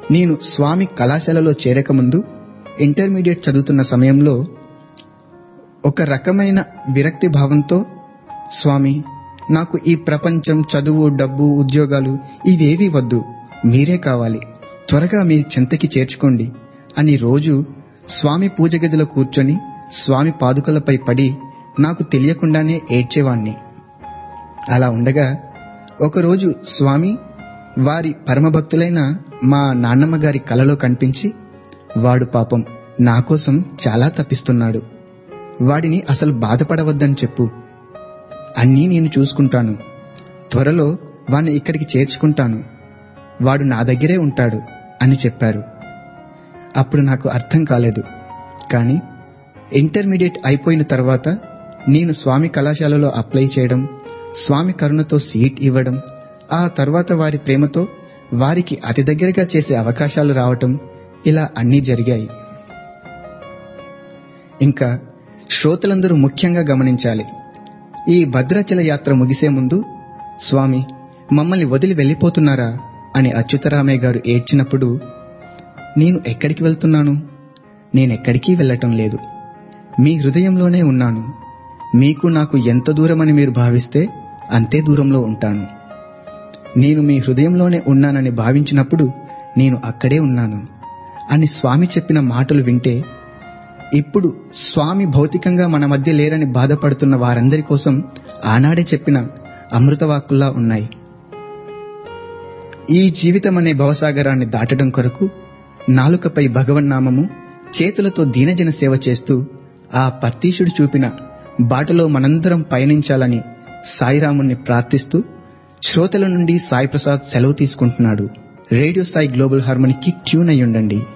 నేను స్వామి కళాశాలలో చేరకముందు ఇంటర్మీడియట్ చదువుతున్న సమయంలో ఒక రకమైన విరక్తి భావంతో స్వామి నాకు ఈ ప్రపంచం చదువు డబ్బు ఉద్యోగాలు ఇవేవీ వద్దు మీరే కావాలి త్వరగా మీ చెంతకి చేర్చుకోండి అని రోజు స్వామి పూజ గదిలో కూర్చొని స్వామి పాదుకలపై పడి నాకు తెలియకుండానే ఏడ్చేవాణ్ణి అలా ఉండగా ఒకరోజు స్వామి వారి పరమభక్తులైన మా నాన్నమ్మ గారి కలలో కనిపించి వాడు పాపం నా కోసం చాలా తప్పిస్తున్నాడు వాడిని అసలు బాధపడవద్దని చెప్పు అన్నీ నేను చూసుకుంటాను త్వరలో వాణ్ణి ఇక్కడికి చేర్చుకుంటాను వాడు నా దగ్గరే ఉంటాడు అని చెప్పారు అప్పుడు నాకు అర్థం కాలేదు కానీ ఇంటర్మీడియట్ అయిపోయిన తర్వాత నేను స్వామి కళాశాలలో అప్లై చేయడం స్వామి కరుణతో సీట్ ఇవ్వడం ఆ తర్వాత వారి ప్రేమతో వారికి అతి దగ్గరగా చేసే అవకాశాలు రావటం ఇలా అన్నీ జరిగాయి ఇంకా శ్రోతలందరూ ముఖ్యంగా గమనించాలి ఈ భద్రాచల యాత్ర ముగిసే ముందు స్వామి మమ్మల్ని వదిలి వెళ్ళిపోతున్నారా అని అచ్యుతరామయ్య గారు ఏడ్చినప్పుడు నేను ఎక్కడికి వెళ్తున్నాను నేనెక్కడికి వెళ్ళటం లేదు మీ హృదయంలోనే ఉన్నాను మీకు నాకు ఎంత దూరమని మీరు భావిస్తే అంతే దూరంలో ఉంటాను నేను మీ హృదయంలోనే ఉన్నానని భావించినప్పుడు నేను అక్కడే ఉన్నాను అని స్వామి చెప్పిన మాటలు వింటే ఇప్పుడు స్వామి భౌతికంగా మన మధ్య లేరని బాధపడుతున్న వారందరి కోసం ఆనాడే చెప్పిన అమృతవాక్కుల్లా ఉన్నాయి ఈ జీవితం అనే భవసాగరాన్ని దాటడం కొరకు నాలుకపై భగవన్నామము చేతులతో దీనజన సేవ చేస్తూ ఆ పర్తీషుడు చూపిన బాటలో మనందరం పయనించాలని సాయిరాముణ్ణి ప్రార్థిస్తూ శ్రోతల నుండి సాయి ప్రసాద్ సెలవు తీసుకుంటున్నాడు రేడియో సాయి గ్లోబల్ హార్మోనికి ట్యూన్ అయ్యుండండి